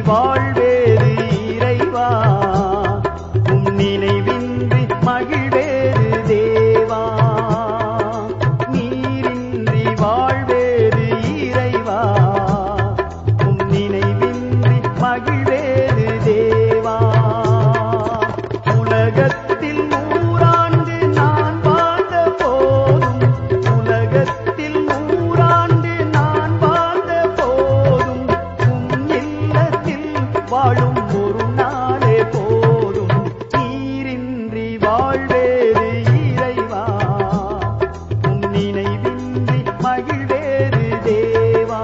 வாழ்வேறு இறைவா உம் நினைவின்றி மகிழ்வேறு தேவா நீரின்றி வாழ்வேறு இறைவா உம் நினைவின்றி மகிழ்வேறு தேவா உலகத்தில் நூறாண்டு நான் வாழ்ந்த போதும் உலகத்தில் நூறாண்டு நான் வாழ்ந்த போதும் உம் இல்லத்தில் வாழும் ஒரு நாளே போதும் நீரின்றி வாழ்வேறு இறைவா உம் நினைவின்றி மகிழ்வேறு தேவா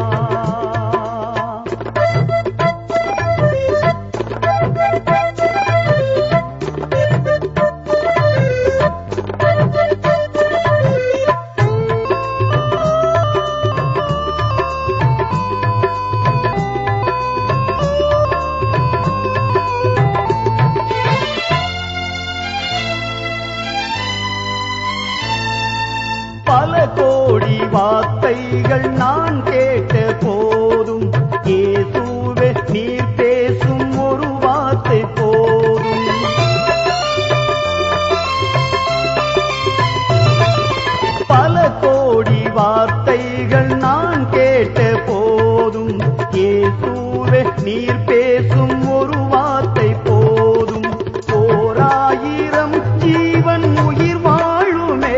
பல கோடி வார்த்தைகள் நான் கேட்ட போதும் இயேசுவே நீர் பேசும் ஒரு வார்த்தை போதும் பல கோடி வார்த்தைகள் நான் கேட்ட போதும் இயேசுவே நீர் பேசும் ஒரு வார்த்தை போதும் ஓராயிரம் ஜீவன் உயிர் வாழுமே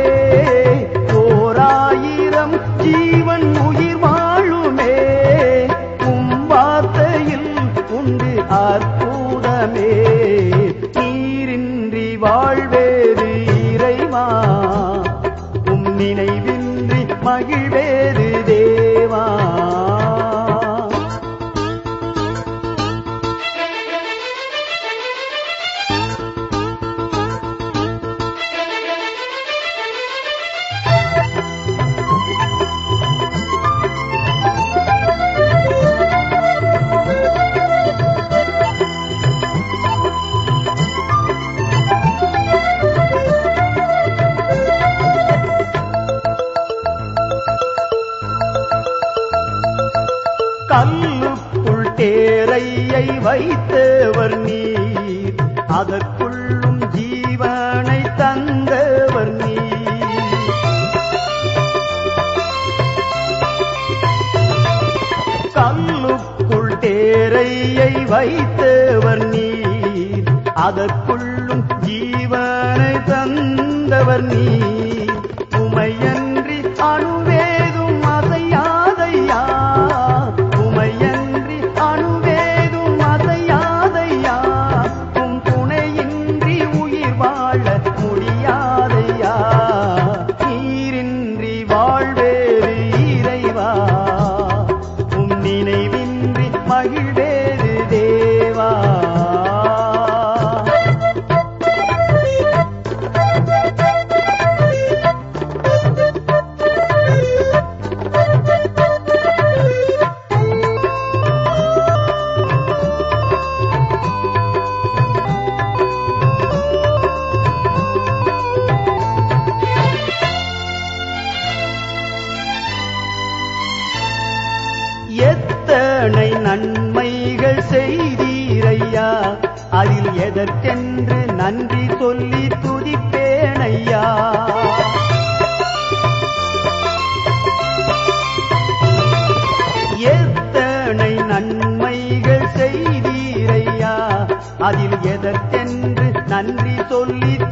ஓராயிரம் ஜீவன் உயிர் வாழுமே உம் வார்த்தையில் உண்டு அற்புதமே நீரின்றி வாழ்வேறு இறைவா உம் நினைவின்றி மகிழ்வேறு தேவா கல்லுக்குள் தேரையை வைத்தவர் நீர் அதற்குள்ளும் ஜீவனை தந்தவர் நீர் கல்லுக்குள் தேரையை வைத்தவர் நீர் அதற்குள்ளும் ஜீவனை தந்தவர் நீர் உமையன்றி அணுவேதும் அசையாதையா உமையன்றி அணுவேதும் அசையாதையா உம் துணையின்றி உயிர் வாழ முடியாதையா நீரின்றி வாழ்வேறு இறைவா உம் நினைவின்றி மகிழ்வேறு தேவா எத்தனை நன்மைகள் செய்தீரையா அதில் எதற்கென்று நன்றி சொல்லி துதிப்பேனையா எத்தனை நன்மைகள் செய்தீரையா அதில் எதற்கென்று நன்றி சொல்லி